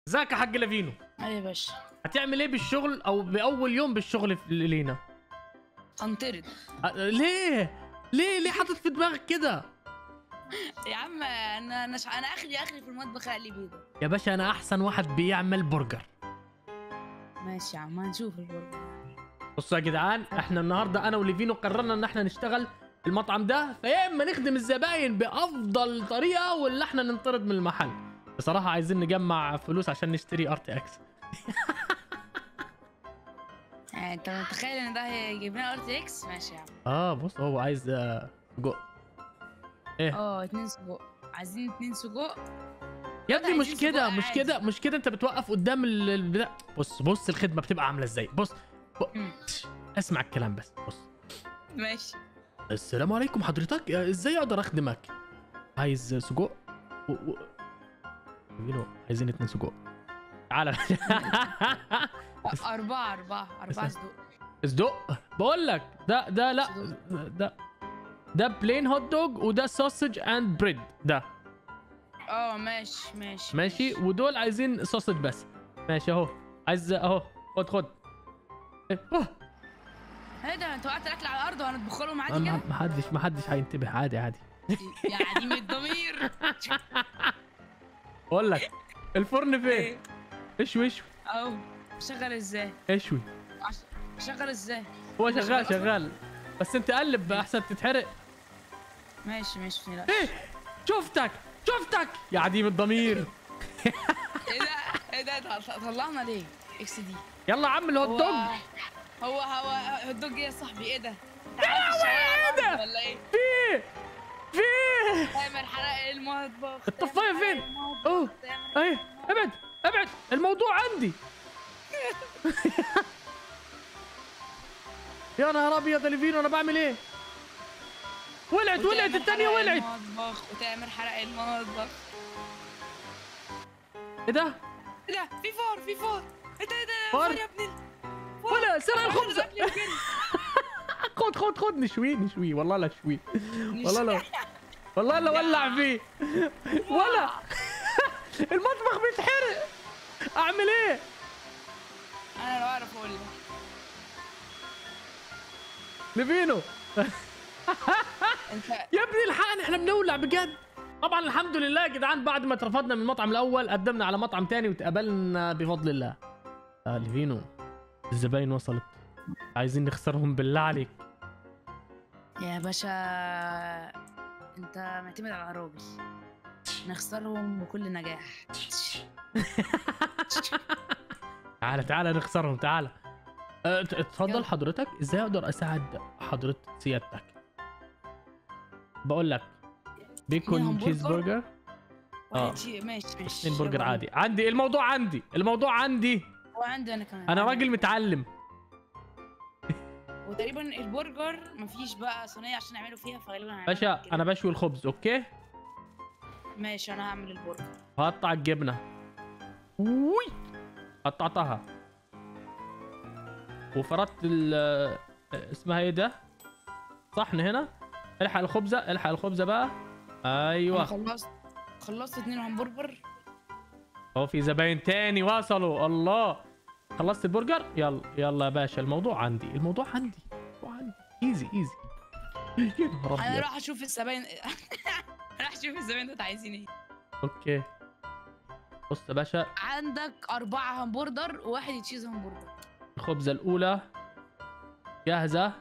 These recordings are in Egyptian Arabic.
ازيك يا حاج لافينو ايوه يا باشا هتعمل ايه بالشغل او باول يوم بالشغل في لينا انطرد أه، ليه ليه ليه حاطط في دماغك كده يا عم انا انا انا اخري اخري في المطبخ اقلي بيضه يا باشا انا احسن واحد بيعمل برجر ماشي يا عم هنشوف البرجر بصوا يا جدعان احنا النهارده انا وليفينو قررنا ان احنا نشتغل في المطعم ده فيا اما نخدم الزباين بافضل طريقه ولا احنا ننطرد من المحل بصراحه عايزين نجمع فلوس عشان نشتري ار تي اكس يعني انت متخيل ان ده هيجيب لنا ار تي اكس ماشي يا عم اه بص هو عايز آه، جو ايه اه اتنين سجق عايزين اتنين سجق يا ابني مش عايزين كده سجق مش عادي. كده مش كده انت بتوقف قدام ال- البتاع بص بص الخدمه بتبقى عامله ازاي بص مم. اسمع الكلام بس بص ماشي السلام عليكم حضرتك آه، ازاي اقدر اخدمك عايز سجق و... و... مينو عايزين اتنين سجق تعالى أربعة أربعة أربعة بس- صدق صدق بقول لك ده ده لا ده ده بلين هوت دوج وده سوسج اند بريد ده اه ماشي ماشي ماشي ودول عايزين سوسج بس ماشي اهو عايز اهو خد خد إيه، أوه. ايه ده انت وقعت الاكل على الارض وهنطبخ لهم عادي ما كده ما حدش ما حدش هينتبه عادي عادي يا عديم الضمير بقول لك الفرن فين ايه اشوي اشوي اهو شغل ازاي اشوي عش- شغل ازاي هو مش شغال شغال أصلاً؟ شغال بس انت قلب احسن تتحرق ماشي ماشي لا ايه شفتك شفتك يا عديم الضمير ايه ده ايه ده طل- طلعنا ليه اكس دي يلا يا عم الهوت هو دوج هو هو هوت دوج ايه يا صاحبي ايه ده ايه ده؟ ولا ايه فيه فيه تامر حرق المطبخ الطفاية تامر فين؟ حرق المطبخ، أوه. تامر ايه ابعد ابعد الموضوع عندي يا نهار ابيض يا ليفينو انا بعمل ايه ولعت ولعت وتامر الثانيه حرق ولعت المطبخ وتامر حرق المطبخ ايه ده ايه ده في فار في فار ايه ده ايه ده فار؟ فار يا ابني فار. ولا سرق فار الخبز الأكل يجري. خد خد خد نشويه نشويه والله لا شويه والله لا والله لا ولع فيه ولا المطبخ بيتحرق اعمل ايه انا لو اعرف اقول لك ليفينو انت يا ابني الحقني احنا بنولع بجد طبعا الحمد لله يا جدعان بعد ما اترفضنا من المطعم الاول قدمنا على مطعم تاني وتقابلنا بفضل الله آه ليفينو الزباين وصلت عايزين نخسرهم بالله عليك يا باشا انت معتمد على راجل نخسرهم بكل نجاح تعالى تعالى نخسرهم تعالى أه، ت- اتفضل يلا. حضرتك ازاي اقدر اساعد حضرتك سيادتك بقول لك بيكون همبرجر. تشيز برجر آه. واحد شي- ماشي ماشي اثنين برجر شغال. عادي عندي الموضوع عندي الموضوع عندي وعندي انا كمان انا عندي راجل أنا متعلم كمان. وتقريبا البرجر مفيش بقى صينيه عشان نعمله فيها فغالبا هنعملها باشا كده. انا بشوي الخبز اوكي ماشي انا هعمل البرجر هقطع الجبنه وي قطعتها وفردت ال اسمها ايه ده صحن هنا الحق الخبزه الحق الخبزه بقى انا ايوه خلصت خلصت اتنين همبرجر هو في زباين تاني وصلوا الله خلصت البرجر يلا يلا يا باشا الموضوع عندي الموضوع عندي الموضوع عندي ايزي ايزي يا نهار انا ابيض راح اشوف الزباين راح اشوف الزباين دول عايزين ايه اوكي بص يا باشا عندك أربعة همبرجر وواحد تشيز همبرجر الخبزة الأولى جاهزة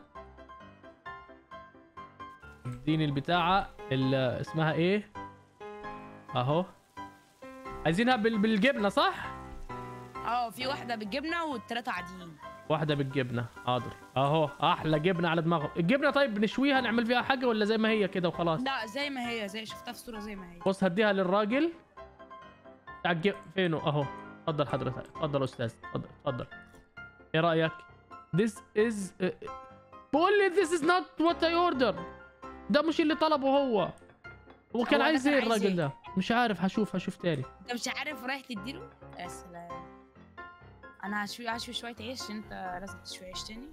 اديني البتاعة ال- اسمها ايه اهو عايزينها بال- بالجبنة صح؟ اه في واحدة بالجبنة والتلاتة عاديين واحدة بالجبنة حاضر اهو احلى جبنة على دماغهم الجبنة طيب نشويها نعمل فيها حاجة ولا زي ما هي كده وخلاص لا زي ما هي زي شفتها في الصورة زي ما هي بص هديها للراجل بتاع الجب... فينه اهو اتفضل حضرتك اتفضل استاذ اتفضل اتفضل ايه رايك this is بقول لي this is not what I order ده مش اللي طلبه هو هو كان هو ده عايز كان ايه عايز الراجل إيه؟ ده مش عارف هشوف هشوف تاني انت مش عارف رايح تديله يا سلام انا هشوي هشوي شوية عيش انت لازم تشوي عيش تاني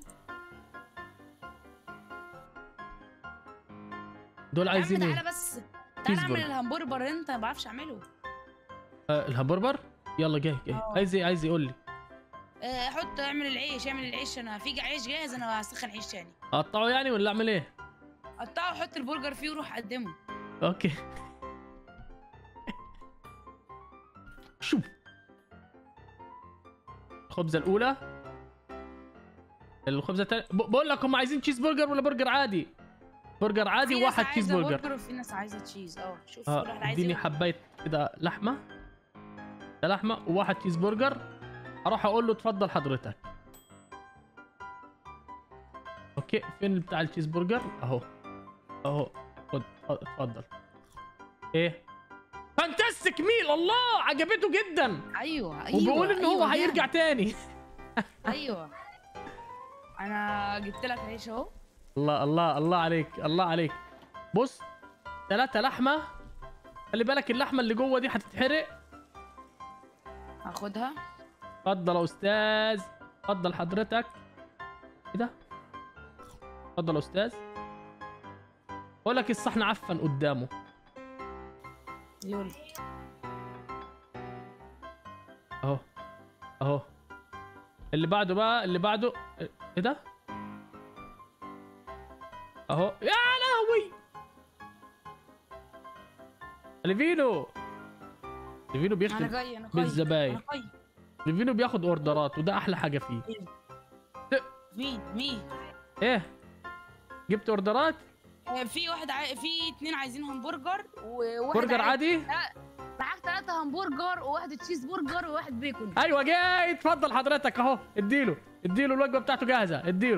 دول يا عم عايزين تعالى ايه بس تعالى اعمل برجر. الهمبرجر اللي انت ما بعرفش اعمله آه الهمبرجر يلا جاي جاي آه. عايز ايه عايز إيه؟ يقول لي آه، حط اعمل العيش اعمل العيش انا في عيش جاهز انا هسخن عيش تاني اقطعه يعني ولا اعمل ايه قطعه وحط البرجر فيه وروح قدمه اوكي شوف الخبزه الاولى الخبزه الثانيه بقول لك هم عايزين تشيز برجر ولا برجر عادي برجر عادي في ناس وواحد تشيز عايزة برجر وفي ناس عايزه تشيز اه شوف كل اه واحد عايز اديني ايه حبايه كده لحمه ده لحمه وواحد تشيز برجر اروح اقول له اتفضل حضرتك اوكي فين بتاع التشيز برجر اهو اهو خد اتفضل ايه فانتستيك ميل الله عجبته جدا ايوه ايوه وبيقول ان هو أيوة هيرجع تاني يعني. ايوه انا جبت لك عيش اهو الله الله الله عليك الله عليك بص ثلاثة لحمة خلي بالك اللحمة اللي جوه دي هتتحرق هاخدها اتفضل يا استاذ اتفضل حضرتك ايه ده اتفضل يا استاذ بقول لك الصحن عفن قدامه لول اهو اهو اللي بعده بقى اللي بعده ايه ده اهو يا لهوي ليفينو ليفينو انا بيختم جاي انا جاي بالزباين انا جاي ليفينو بياخد اوردرات وده احلى حاجه فيه مين مين ايه جبت اوردرات آه، في واحد عاي... في اتنين عايزين همبرجر وواحد برجر عايز- عادي معاك ثلاثة همبرجر وواحد تشيز برجر وواحد بيكون ايوه جاي اتفضل حضرتك اهو اديله اديله الوجبه بتاعته جاهزه اديله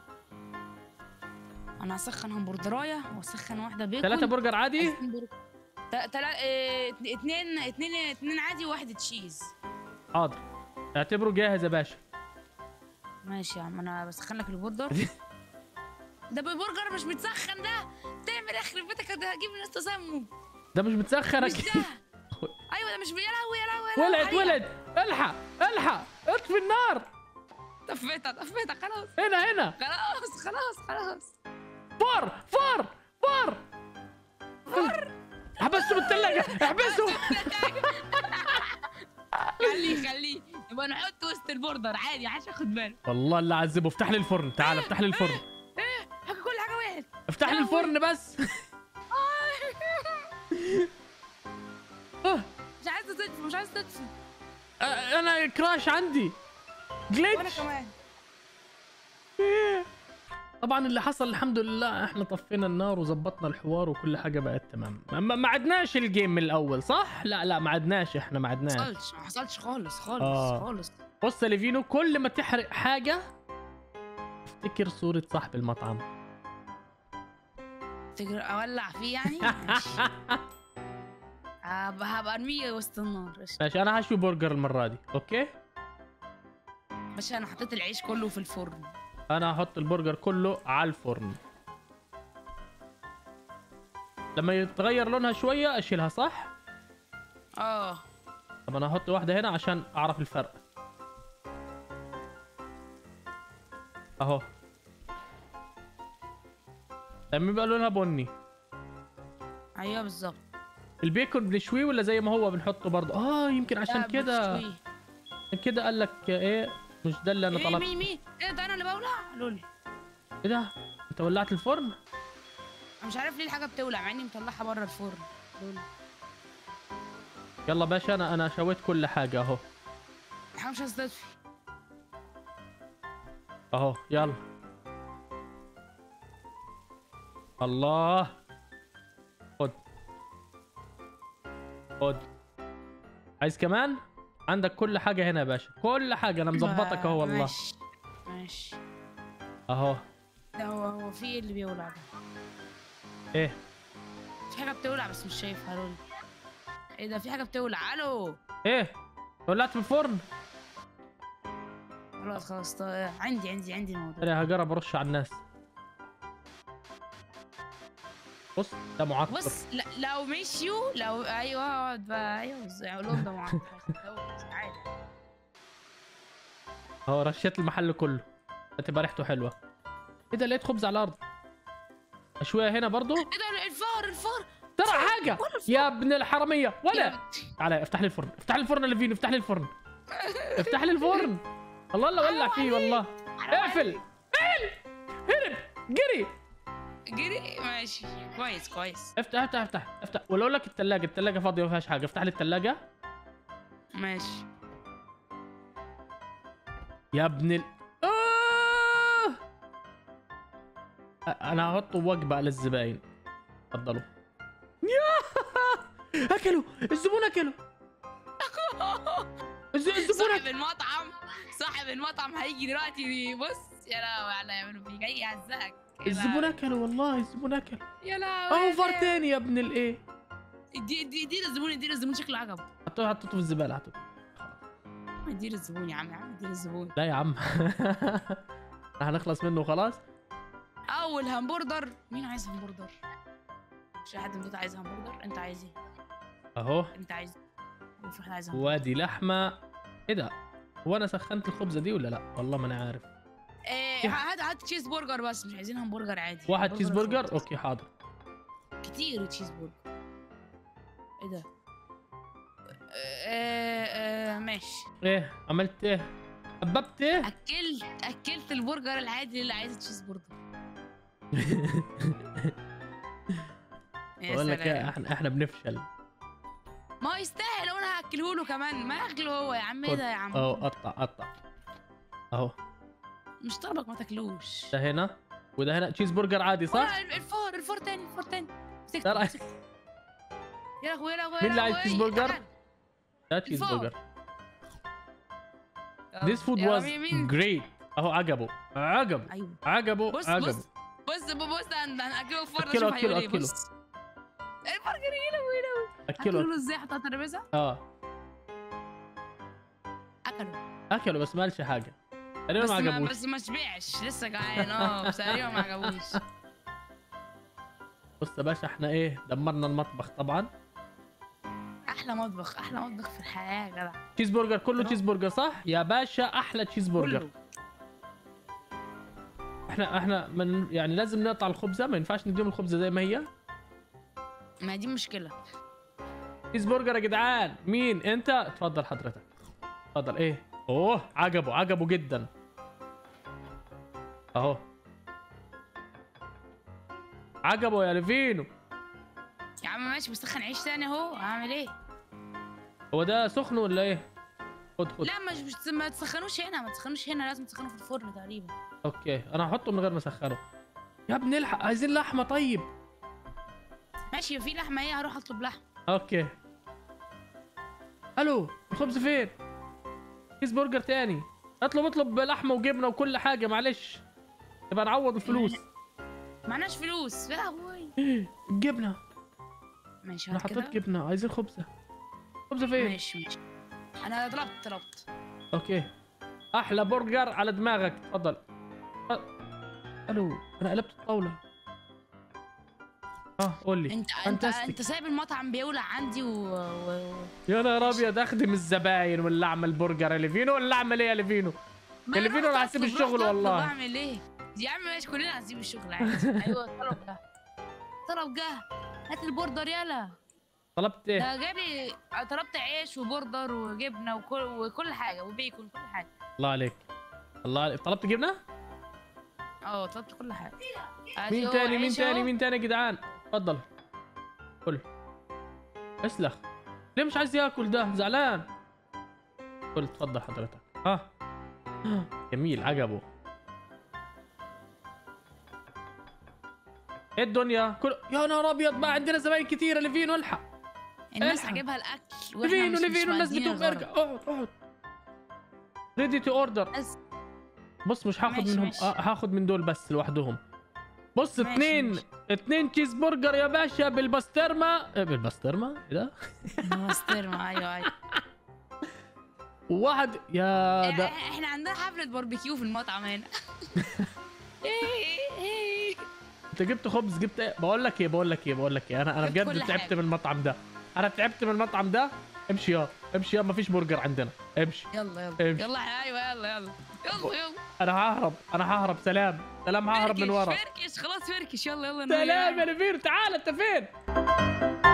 انا هسخن همبرجرايه واسخن واحده بيكون ثلاثه برجر عادي عايزين برجر. تا- تلا... اه... اتنين اتنين اتنين عادي وواحد تشيز حاضر اعتبره جاهز يا باشا ماشي يا عم انا بسخن لك البرجر ده برجر مش متسخن ده تعمل يخرب بيتك ده هجيب الناس تسمم ده مش متسخن مش ده ايوه ده مش يا لهوي يا لهوي يا لهوي ولد حقيقة. ولد الحق الحق اطفي النار طفيتها طفيتها خلاص هنا هنا خلاص خلاص خلاص فار فار فار فار احبسه بالثلاجه احبسه خليه خليه يبقى نحط وسط البوردر عادي محدش ياخد باله والله اللي عذبه افتح لي الفرن تعال افتح لي الفرن حاجه كل حاجه وقعت افتح لي الفرن بس آه، مش عايزه تطفي مش عايزه تطفي آه، انا كراش عندي وانا جليتش كمان إيه. طبعا اللي حصل الحمد لله احنا طفينا النار وظبطنا الحوار وكل حاجه بقت تمام ما ما عدناش الجيم من الاول صح لا لا ما عدناش احنا ما ما عدناش حصلش ما حصلش خالص خالص آه. خالص بص يا ليفينو كل ما تحرق حاجه افتكر صوره صاحب المطعم تجري اولع فيه يعني ماشي. هبقى هبقى ارميه وسط النار قشطة. ماشي انا هشوي برجر المره دي اوكي باشا انا حطيت العيش كله في الفرن انا هحط البرجر كله على الفرن لما يتغير لونها شويه اشيلها صح اه طب انا هحط واحده هنا عشان اعرف الفرق اهو لما يبقى لونها بني ايوه بالظبط البيكون بنشويه ولا زي ما هو بنحطه برضه اه يمكن عشان لا، كده بتشويه. عشان كده قال لك ايه مش ده اللي انا ايه طلبت مين مين ايه ده انا اللي بولع لولي ايه ده انت ولعت الفرن انا مش عارف ليه الحاجه بتولع مع اني مطلعها بره الفرن لولي يلا باشا انا انا شويت كل حاجه اهو الحاجه مش عايزه تطفي اهو يلا الله خد خد عايز كمان عندك كل حاجه هنا يا باشا كل حاجه انا مظبطك اهو والله ماشي ماشي اهو ده هو هو في ايه اللي بيولع ده ايه في حاجه بتولع بس مش شايفها لولي ايه ده في حاجه بتولع الو ايه ولعت في الفرن خلاص خلاص طيب. عندي عندي عندي الموضوع انا هجرب ارش على الناس بص ده معطر بص لا لو مشيوا لو ايوه اقعد بقى ايوه بس اقول لهم ده معطل لو- عادي اهو رشيت المحل كله هتبقى ريحته حلوه ايه ده لقيت خبز على الارض اشويها هنا برضو ايه ده الفار الفار ترى حاجه ولا الفار يا ابن الحراميه ولا يا- تعالى افتح لي الفرن افتح لي الفرن اللي فيني افتح لي الفرن افتح لي الفرن الله الله ولع فيه والله اقفل اقفل هرب جري جري ماشي كويس كويس افتح افتح افتح افتح ولا اقول لك الثلاجه الثلاجه فاضيه ما فيهاش حاجه افتح لي الثلاجه ماشي يا ابن ال آه! أ- انا هحط وجبه على الزباين اتفضلوا يا اكلوا الزبون اكلوا الز- الزبون صاحب أكل. المطعم صاحب المطعم هيجي دلوقتي بص يا لهوي على يعملوا فيك هيجي يهزقك يا الزبون لهوي. اكلوا والله الزبون اكل يا لهوي اوفر تاني يا ابن الايه ادي ادي ادي الزبون ادي الزبون شكله عجبه حطوه حطيته في الزباله حطيته ادي الزبون يا عم يا عم ادي الزبون لا يا عم هنخلص منه خلاص اول همبرجر مين عايز همبرجر مش حد من دول عايز همبرجر انت عايز ايه اهو انت عايز إيه؟ في واحد عايز همبرجر وادي لحمه ايه ده هو انا سخنت الخبزه دي ولا لا والله ما انا عارف ايه هات هات تشيز برجر بس مش عايزين همبرجر عادي واحد همبرجر تشيز برجر خلاص. اوكي حاضر كتير تشيز برجر ايه ده آه آه ماشي ايه عملت ايه حببت ايه اكلت اكلت البرجر العادي اللي عايز تشيز برجر يا بقول لك ايه سلام. احنا احنا بنفشل ما هو يستاهل وانا هاكله له كمان ما ياكله هو يا عم ايه خد. ده يا عم اهو قطع قطع اهو مش طلبك ما تاكلوش ده هنا وده هنا تشيز برجر عادي صح؟ ولا الفار الفار تاني الفار تاني مسكت لا، لا. مسكت. يا لهوي يا لهوي يا مين اللي عايز لهوي. تشيز برجر؟ تعال. ده تشيز الفوق. برجر يلا. This food يلا was مين- مين great اهو عجبه عجبه ايوه عجبه بص عجبه بص بص بص هن- هناكله الفار أكله، شوف هيقول أكله، ايه أكله. بص البرجر يا لهوي يا لهوي اكله اكله ازاي حطها على الترابيزه اه اكله اكله بس ما قالش حاجه تقريبا بس ما ما عجبوش بس ما شبعش لسه جعان اه بس تقريبا ما عجبوش بص يا باشا احنا ايه دمرنا المطبخ طبعا احلى مطبخ احلى مطبخ في الحياه يا جدع تشيز برجر كله برافو. تشيز برجر صح يا باشا احلى تشيز برجر كله احنا احنا من يعني لازم نقطع الخبزه ما ينفعش نديهم الخبزه زي ما هي ما دي مشكله تشيز برجر يا جدعان مين انت اتفضل حضرتك اتفضل ايه اوه عجبه عجبه جدا اهو عجبه يا ليفينو يا عم ماشي بسخن عيش تاني اهو هعمل ايه هو ده سخن ولا ايه خد خد لا مش مش ما تسخنوش هنا ما تسخنوش هنا لازم تسخنوه في الفرن تقريبا اوكي انا هحطه من غير ما اسخنه يا ابني الحق عايزين لحمه طيب ماشي في لحمه ايه هروح اطلب لحمه اوكي الو الخبز فين كيس برجر تاني اطلب اطلب لحمه وجبنه وكل حاجه معلش يبقى نعوض الفلوس معناش فلوس يا ابوي الجبنه ماشي انا هات حطيت كده جبنه عايزين خبزه خبزه فين ماشي ماشي انا طلبت طلبت اوكي احلى برجر على دماغك تفضل أ- الو انا قلبت الطاوله اه قول لي انت انت Fantastic. انت سايب المطعم بيولع عندي و, و... يا نهار ابيض اخدم الزباين ولا اعمل برجر يا ليفينو ولا اعمل ايه يا ليفينو ما اللي أنا فينا رحت راح أسيب أطلب، الشغل رحت أطلب، والله. اعمل ايه يا عم ماشي كلنا هنسيب الشغل عادي ايوه طلب جه طلب جه هات البوردر يلا طلبت ايه ده جاب لي طلبت عيش وبوردر وجبنه وكل وكل حاجه وبيكون كل حاجه الله عليك الله عليك طلبت جبنه اه طلبت كل حاجه آدي مين هو تاني مين عيش تاني أهو. مين تاني يا جدعان اتفضل كل اسلخ ليه مش عايز ياكل ده زعلان كل اتفضل حضرتك ها آه. جميل عجبه ايه الدنيا كل يا نهار ابيض بقى عندنا زباين كتير اللي فين الحق الناس الحق. عاجبها الاكل واحنا ليفينو مش- مش ليفينو الناس مادين بتقوم الغرض. ارجع اقعد اقعد ريدي تو اوردر بس بص مش هاخد ماشي، منهم ماشي. آه هاخد من دول بس لوحدهم بص ماشي، اتنين ماشي. اتنين تشيز برجر يا باشا بالبسطرمه إيه بالبسطرمه ايه ده بسطرمه ايوه ايوه وواحد يا ده إح- احنا عندنا حفله باربيكيو في المطعم هنا انت جبت خبز جبت ايه بقول لك ايه بقول لك ايه بقول لك ايه انا انا جبت بجد كل تعبت حاجة. من المطعم ده انا تعبت من المطعم ده امشي يا امشي يا مفيش برجر عندنا امشي يلا يلا امشي. يلا ايوه يلا يلا يلا يلا انا ههرب انا ههرب سلام سلام ههرب من فركش، ورا فركش خلاص فركش يلا يلا سلام يا نفير تعال انت فين